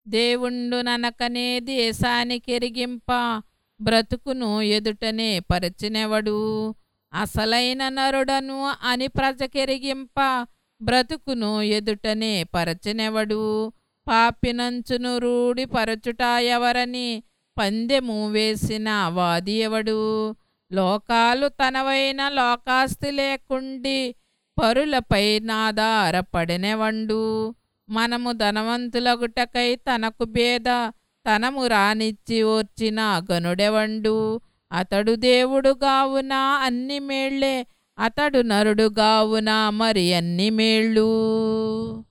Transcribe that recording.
దేవుండు ననకనే దేశానికెరిగింప బ్రతుకును ఎదుటనే పరిచినెవడు అసలైన నరుడను అని ప్రజకెరిగింప బ్రతుకును ఎదుటనే పరచినెవడు పాపినంచును రూడి పరచుట ఎవరని పందెము వేసిన వాది ఎవడు లోకాలు తనవైన లోకాస్తి లేకుండి పరులపై నాదారపడినెవండు మనము ధనవంతులగుటకై తనకు భేద తనము రానిచ్చి ఓర్చిన గనుడెవండు అతడు దేవుడు గావున అన్ని మేళ్లే అతడు నరుడు గావున మరి అన్ని మేళ్ళు